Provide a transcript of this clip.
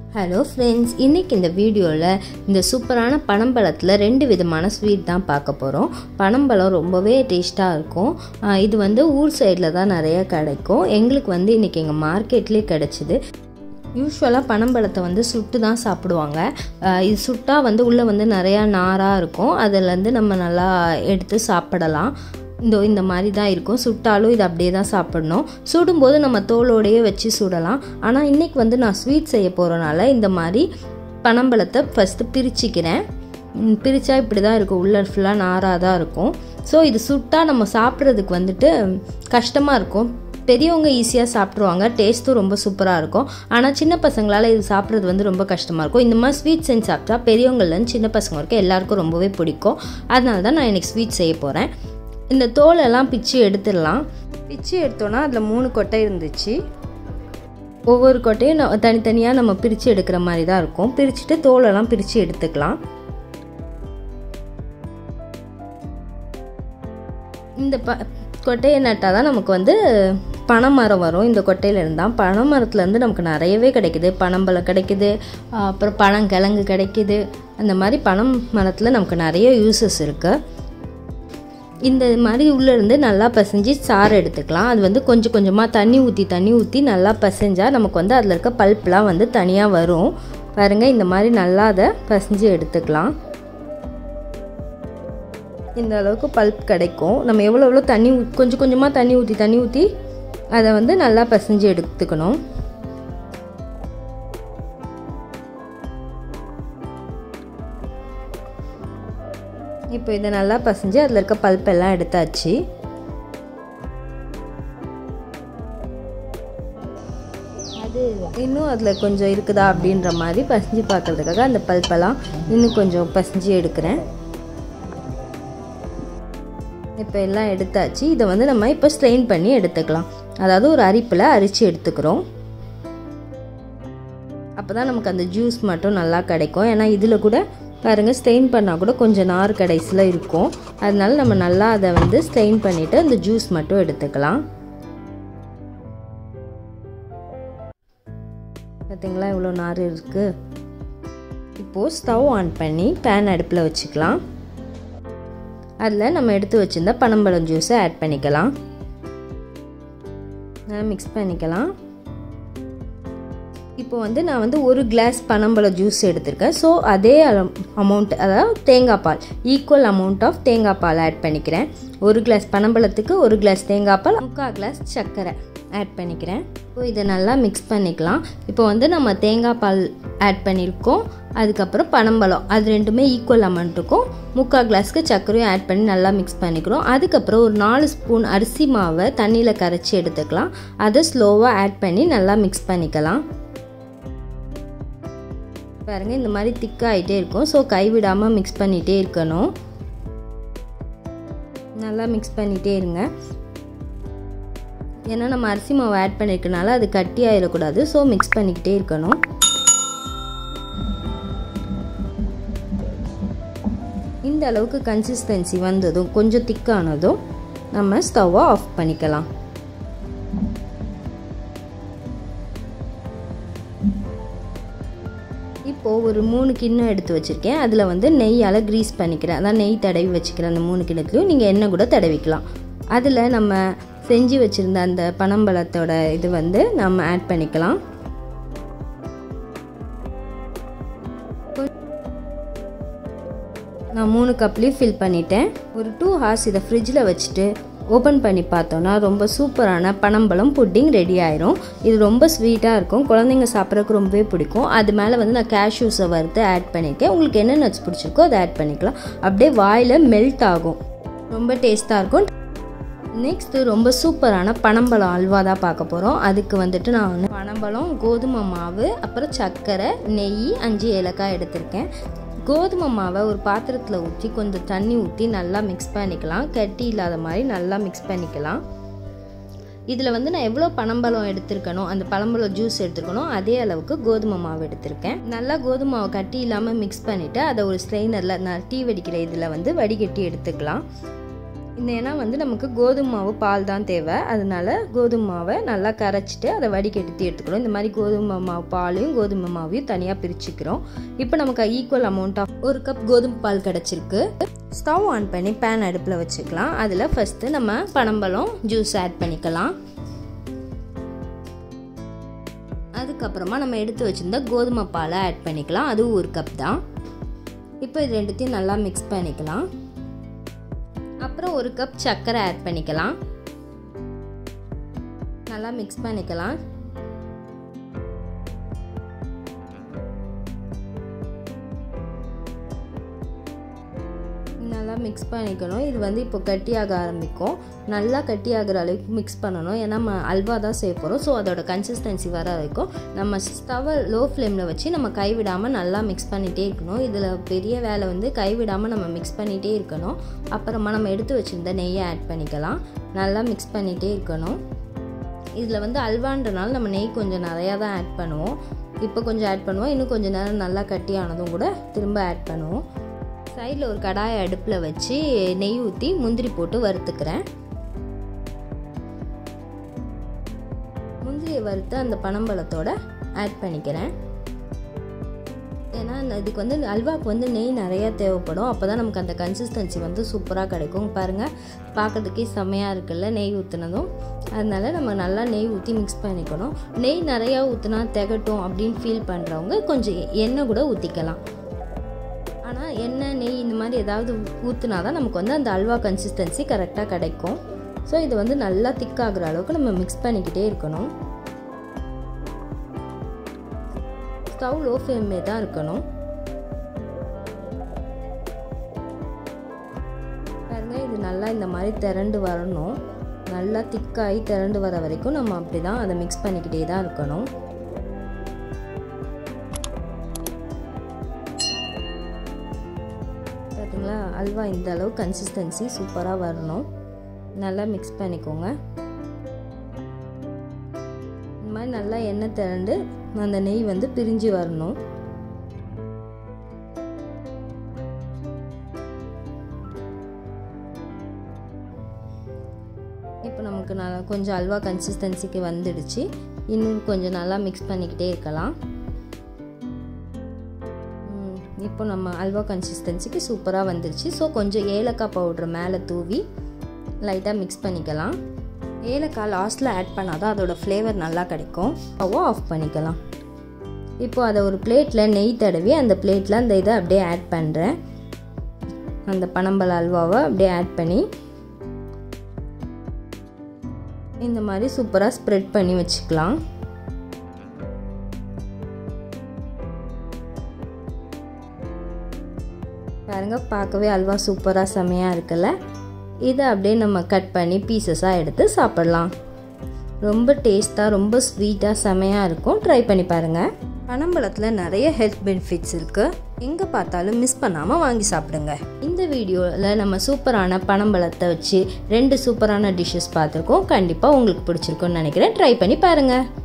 hello friends இன்றைக்கி இந்த வீடியோவில் இந்த சூப்பரான பனம்பழத்தில் ரெண்டு விதமான ஸ்வீட் தான் பார்க்க போகிறோம் பனம்பழம் ரொம்பவே டேஸ்ட்டாக இருக்கும் ஆஹ் இது வந்து ஊர் சைடில் தான் நிறைய கிடைக்கும் எங்களுக்கு வந்து இன்றைக்கி எங்கள் மார்க்கெட்லேயே கிடச்சிது யூஸ்வலாக பனம்பழத்தை வந்து சுட்டு தான் சாப்பிடுவாங்க ஆஹ் இது சுட்டால் வந்து உள்ளே வந்து நிறையா நாராக இருக்கும் அதுலேருந்து நம்ம நல்லா எடுத்து சாப்பிடலாம் இந்த இந்த மாதிரி தான் இருக்கும் சுட்டாலும் இது அப்படியே தான் சாப்பிடணும் சுடும்போது நம்ம தோலோடையே வச்சு சுடலாம் ஆனால் இன்றைக்கி வந்து நான் ஸ்வீட் செய்ய போகிறனால இந்த மாதிரி பனம்பழத்தை ஃபஸ்ட்டு பிரிச்சுக்கிறேன் ம், பிரிச்சா இப்படி தான் இருக்கும் உள்ள ஃபுல்லாக நாராக தான் இருக்கும் ஸோ இது சுட்டால் நம்ம சாப்பிட்றதுக்கு வந்துட்டு கஷ்டமாக இருக்கும் பெரியவங்க ஈஸியாக சாப்பிட்ருவாங்க டேஸ்ட்டும் ரொம்ப சூப்பராக இருக்கும் ஆனால் சின்ன பசங்களால் இது சாப்பிட்றது வந்து ரொம்ப கஷ்டமாக இருக்கும் இந்த மாதிரி ஸ்வீட் செஞ்சு சாப்பிட்டா பெரியவங்கள்லேருந்து சின்ன பசங்க வரைக்கும் எல்லாருக்கும் ரொம்பவே பிடிக்கும் அதனால தான் நான் இன்னைக்கு ஸ்வீட் செய்ய போகிறேன் இந்த தோலெல்லாம் பிச்சு எடுத்துடலாம் பிச்சு எடுத்தோன்னா அதில் மூணு கொட்டை இருந்துச்சு ஒவ்வொரு கொட்டையும் ந- தனித்தனியாக நம்ம பிரித்து எடுக்கிற மாதிரி தான் இருக்கும் பிரிச்சுட்டு தோலெல்லாம் பிரித்து எடுத்துக்கலாம் இந்த ப கொட்டையை நட்டால் தான் நமக்கு வந்து பனைமரம் வரும் இந்த கொட்டையிலேருந்து தான் பனைமரத்துலேருந்து நமக்கு நிறையவே கிடைக்குது பனம்பழம் கிடைக்குது ஆஹ் அப்புறம் பனங்கிழங்கு கிடைக்குது அந்த மாதிரி பனம் மரத்தில் நமக்கு நிறைய யூசஸ் இருக்குது இந்த மாதிரி உள்ளேருந்து நல்லா பிசைஞ்சு சாறு எடுத்துக்கலாம் அது வந்து கொஞ்சம் கொஞ்சமாக தண்ணி ஊற்றி தண்ணி ஊற்றி நல்லா பிசைஞ்சால் நமக்கு வந்து அதில் இருக்க பல்ப்லாம் வந்து தனியாக வரும் பாருங்கள் இந்த மாதிரி நல்லா அதை பிசைஞ்சு எடுத்துக்கலாம் இந்த அளவுக்கு பல்ப் கிடைக்கும் நம்ம எவ்வளோ எவ்வளோ தண்ணி ஊ- கொஞ்சம் கொஞ்சமாக தண்ணி ஊற்றி தண்ணி ஊற்றி அதை வந்து நல்லா பிசைஞ்சு எடுத்துக்கணும் இப்போ இதை நல்லா பசைஞ்சு அதில் இருக்க பல்ப் எல்லாம் எடுத்தாச்சு அது இன்னும் அதில் கொஞ்சம் இருக்குதா அப்படின்ற மாதிரி பசைஞ்சு பார்க்கறதுக்காக அந்த பல்பெல்லாம் இன்னும் கொஞ்சம் பசைஞ்சு எடுக்கிறேன் இப்போ எல்லாம் எடுத்தாச்சு இதை வந்து நம்ம இப்போ ஸ்ட்ரெயின் பண்ணி எடுத்துக்கலாம் அதாவது ஒரு அரிப்பில் அரிச்சு எடுத்துக்கிறோம் அப்போ தான் நமக்கு அந்த ஜூஸ் மட்டும் நல்லா கிடைக்கும் ஏன்னா இதில் கூட பாருங்கள் ஸ்ட்ரெயின் பண்ணால் கூட கொஞ்சம் நார் கடைசியில் இருக்கும் அதனால நம்ம நல்லா அதை வந்து ஸ்ட்ரெயின் பண்ணிவிட்டு அந்த ஜூஸ் மட்டும் எடுத்துக்கலாம் பார்த்தீங்களா இவ்வளோ நார் இருக்குது இப்போது ஸ்டவ் ஆன் பண்ணி பேன் அடுப்பில் வச்சுக்கலாம் அதில் நம்ம எடுத்து வச்சிருந்த பனம்பழம் ஜூஸை ஆட் பண்ணிக்கலாம் மிக்ஸ் பண்ணிக்கலாம் இப்போ வந்து நான் வந்து ஒரு கிளாஸ் பனம்பழம் ஜூஸ் எடுத்திருக்கேன் ஸோ அதே அமௌண்ட் அதாவது தேங்காய் பால் ஈக்குவல் அமௌண்ட் ஆஃப் தேங்காய் பால் ஆட் பண்ணிக்கிறேன் ஒரு கிளாஸ் பனம்பழத்துக்கு ஒரு கிளாஸ் தேங்காய் பால் முக்கால் கிளாஸ் சர்க்கரை ஆட் பண்ணிக்கிறேன் இப்போ இதை நல்லா மிக்ஸ் பண்ணிக்கலாம் இப்போ வந்து நம்ம தேங்காய் பால் ஆட் பண்ணியிருக்கோம் அதுக்கப்புறம் பனம்பழம் அது ரெண்டுமே ஈக்குவல் அமௌண்ட் இருக்கும் முக்கால் கிளாஸ்க்கு சர்க்கரையும் ஆட் பண்ணி நல்லா மிக்ஸ் பண்ணிக்கிறோம் அதுக்கப்புறம் ஒரு நாலு ஸ்பூன் அரிசி மாவை தண்ணியில் கரைச்சி எடுத்துக்கலாம் அதை ஸ்லோவாக ஆட் பண்ணி நல்லா மிக்ஸ் பண்ணிக்கலாம் பாருங்க இந்த மாதிரி திக்காகிட்டே இருக்கும் ஸோ கைவிடாமல் மிக்ஸ் பண்ணிகிட்டே இருக்கணும் நல்லா மிக்ஸ் பண்ணிகிட்டே இருங்க ஏன்னா நம்ம அரிசி மாவு ஆட் பண்ணியிருக்கனால அது கட்டி ஆயிடக்கூடாது ஸோ மிக்ஸ் பண்ணிக்கிட்டே இருக்கணும் இந்த அளவுக்கு கன்சிஸ்டன்சி வந்ததும் கொஞ்சம் திக்கானதும் நம்ம ஸ்டவ்வை ஆஃப் பண்ணிக்கலாம் இப்போது ஒரு மூணு கிண்ணம் எடுத்து வச்சுருக்கேன் அதில் வந்து நெய்யால் க்ரீஸ் பண்ணிக்கிறேன் அதான் நெய் தடவி வச்சுக்கிறேன் அந்த மூணு கிண்ணத்துலையும் நீங்கள் எண்ணெய் கூட தடவிக்கலாம் அதில் நம்ம செஞ்சு வச்சுருந்த அந்த பனம்பழத்தோட இது வந்து நம்ம ஆட் பண்ணிக்கலாம் நான் மூணு கப்லேயும் ஃபில் பண்ணிட்டேன் ஒரு டூ ஹார்ஸ் இதை ஃப்ரிட்ஜில் வச்சுட்டு ஓப்பன் பண்ணி பார்த்தோன்னா ரொம்ப சூப்பரான பனம்பழம் புட்டிங் ரெடி ஆயிரும் இது ரொம்ப ஸ்வீட்டாக இருக்கும் குழந்தைங்க சாப்பிட்றதுக்கு ரொம்பவே பிடிக்கும் அது மேலே வந்து நான் கேஷ்யூஸை வறுத்து ஆட் பண்ணியிருக்கேன் உங்களுக்கு என்ன நட்ஸ் பிடிச்சிருக்கோ அதை ஆட் பண்ணிக்கலாம் அப்படியே வாயில் மெல்ட் ஆகும் ரொம்ப டேஸ்ட்டாக இருக்கும் நெக்ஸ்ட்டு ரொம்ப சூப்பரான பனம்பழம் அல்வா தான் பார்க்க போகிறோம் அதுக்கு வந்துட்டு நான் வந்து பனம்பழம் கோதுமை மாவு அப்புறம் சர்க்கரை நெய் அஞ்சு ஏலக்காய் எடுத்திருக்கேன் கோதுமை மாவை ஒரு பாத்திரத்தில் ஊற்றி கொஞ்சம் தண்ணி ஊற்றி நல்லா மிக்ஸ் பண்ணிக்கலாம் கட்டி இல்லாத மாதிரி நல்லா மிக்ஸ் பண்ணிக்கலாம் இதில் வந்து நான் எவ்வளோ பனம்பழம் எடுத்திருக்கணும் அந்த பழம்பழம் ஜூஸ் எடுத்துருக்கணும் அதே அளவுக்கு கோதுமை மாவு எடுத்திருக்கேன் நல்லா கோதுமை மாவை கட்டி இல்லாமல் மிக்ஸ் பண்ணிவிட்டு அதை ஒரு ஸ்ட்ரெயினரில் நான் டீ வடிக்கிற இதில் வந்து வடிகட்டி எடுத்துக்கலாம் இந்த ஏன்னா வந்து நமக்கு கோதுமை மாவு பால் தான் தேவை அதனால கோதுமை மாவை நல்லா கரைச்சிட்டு அதை வடிகட்டி எடுத்துக்கிறோம் இந்த மாதிரி கோதுமை மாவு பாலையும் கோதுமை மாவையும் தனியாக பிரிச்சுக்கிறோம் இப்போ நமக்கு ஈக்குவல் அமௌண்ட் ஆஃப் ஒரு கப் கோதுமை பால் கிடச்சிருக்கு ஸ்டவ் ஆன் பண்ணி பேன் அடுப்பில் வச்சுக்கலாம் அதில் ஃபஸ்ட்டு நம்ம பனம்பழம் ஜூஸ் ஆட் பண்ணிக்கலாம் அதுக்கப்புறமா நம்ம எடுத்து வச்சுருந்த கோதுமை பாலை ஆட் பண்ணிக்கலாம் அதுவும் ஒரு கப் தான் இப்போ இது ரெண்டுத்தையும் நல்லா மிக்ஸ் பண்ணிக்கலாம் அப்புறம் ஒரு கப் சர்க்கரை ஆட் பண்ணிக்கலாம் நல்லா மிக்ஸ் பண்ணிக்கலாம் நல்லா மிக்ஸ் பண்ணிக்கணும் இது வந்து இப்போ கட்டியாக ஆரம்பிக்கும் நல்லா கட்டியாகிற அளவுக்கு மிக்ஸ் பண்ணணும் ஏன்னா நம்ம அல்வா தான் செய்ய போகிறோம் ஸோ அதோட கன்சிஸ்டன்சி வர வரைக்கும் நம்ம ஸ்டவை லோ ஃப்ளேமில் வச்சு நம்ம கைவிடாமல் நல்லா மிக்ஸ் பண்ணிகிட்டே இருக்கணும் இதில் பெரிய வேலை வந்து கைவிடாமல் நம்ம மிக்ஸ் பண்ணிகிட்டே இருக்கணும் அப்புறமா நம்ம எடுத்து வச்சுருந்த நெய்யை ஆட் பண்ணிக்கலாம் நல்லா மிக்ஸ் பண்ணிகிட்டே இருக்கணும் இதில் வந்து அல்வான்றனால நம்ம நெய் கொஞ்சம் நிறையா தான் ஆட் பண்ணுவோம் இப்போ கொஞ்சம் ஆட் பண்ணுவோம் இன்னும் கொஞ்சம் நேரம் நல்லா கட்டியானதும் கூட திரும்ப ஆட் பண்ணுவோம் சைடில் ஒரு கடாயை அடுப்பில் வச்சு நெய் ஊற்றி முந்திரி போட்டு வறுத்துக்கிறேன் முந்திரியை வறுத்து அந்த பனம்பழத்தோட ஆட் பண்ணிக்கிறேன் ஏன்னா இதுக்கு வந்து அல்வாவுக்கு வந்து நெய் நிறையா தேவைப்படும் அப்போ தான் நமக்கு அந்த கன்சிஸ்டன்சி வந்து சூப்பராக கிடைக்கும் பாருங்கள் பார்க்கறதுக்கே செம்மையாக இருக்குல்ல நெய் ஊற்றுனதும் அதனால நம்ம நல்லா நெய் ஊற்றி மிக்ஸ் பண்ணிக்கணும் நெய் நிறையா ஊற்றுனா திகட்டும் அப்படின்னு ஃபீல் பண்ணுறவங்க கொஞ்சம் எண்ணெய் கூட ஊற்றிக்கலாம் ஆனால் எண்ணெய் நெய் இந்த மாதிரி ஏதாவது ஊற்றுனா தான் நமக்கு வந்து அந்த அல்வா கன்சிஸ்டன்சி கரெக்டாக கிடைக்கும் ஸோ இது வந்து நல்லா திக்காகிற அளவுக்கு நம்ம மிக்ஸ் பண்ணிக்கிட்டே இருக்கணும் ஸ்டவ் லோ ஃப்ளேம்லே தான் இருக்கணும் பாருங்க இது நல்லா இந்த மாதிரி திரண்டு வரணும் நல்லா திக்காகி திரண்டு வர வரைக்கும் நம்ம அப்படி தான் அதை மிக்ஸ் பண்ணிக்கிட்டே தான் இருக்கணும் பார்த்தீங்களா அல்வா இந்த அளவு கன்சிஸ்டன்சி சூப்பராக வரணும் நல்லா மிக்ஸ் பண்ணிக்கோங்க இந்த மாதிரி நல்லா எண்ணெய் திரண்டு அந்த நெய் வந்து பிரிஞ்சு வரணும் இப்போ நமக்கு நல்லா கொஞ்சம் அல்வா கன்சிஸ்டன்சிக்கு வந்துடுச்சு இன்னும் கொஞ்சம் நல்லா மிக்ஸ் பண்ணிக்கிட்டே இருக்கலாம் இப்போ நம்ம அல்வா கன்சிஸ்டன்சிக்கு சூப்பராக வந்துருச்சு ஸோ கொஞ்சம் ஏலக்காய் பவுட்ரு மேலே தூவி லைட்டாக மிக்ஸ் பண்ணிக்கலாம் ஏலக்காய் லாஸ்ட்டில் ஆட் பண்ணால் தான் அதோடய ஃப்ளேவர் நல்லா கிடைக்கும் அவோ ஆஃப் பண்ணிக்கலாம் இப்போ அதை ஒரு பிளேட்டில் நெய் தடவி அந்த பிளேட்டில் அந்த இதை அப்படியே ஆட் பண்ணுறேன் அந்த பனம்பழ அல்வாவை அப்படியே ஆட் பண்ணி இந்த மாதிரி சூப்பராக ஸ்ப்ரெட் பண்ணி வச்சுக்கலாம் பாருங்கள் பார்க்கவே அல்வா சூப்பராக செமையாக இருக்குல்ல இதை அப்படியே நம்ம கட் பண்ணி பீசஸாக எடுத்து சாப்பிட்லாம் ரொம்ப டேஸ்ட்டாக ரொம்ப ஸ்வீட்டாக செமையாக இருக்கும் ட்ரை பண்ணி பாருங்கள் பனம்பழத்தில் நிறைய ஹெல்த் பெனிஃபிட்ஸ் இருக்குது எங்கே பார்த்தாலும் மிஸ் பண்ணாமல் வாங்கி சாப்பிடுங்க இந்த வீடியோவில் நம்ம சூப்பரான பனம்பழத்தை வச்சு ரெண்டு சூப்பரான டிஷ்ஷஸ் பார்த்துருக்கோம் கண்டிப்பாக உங்களுக்கு பிடிச்சிருக்குன்னு நினைக்கிறேன் ட்ரை பண்ணி பாருங்கள்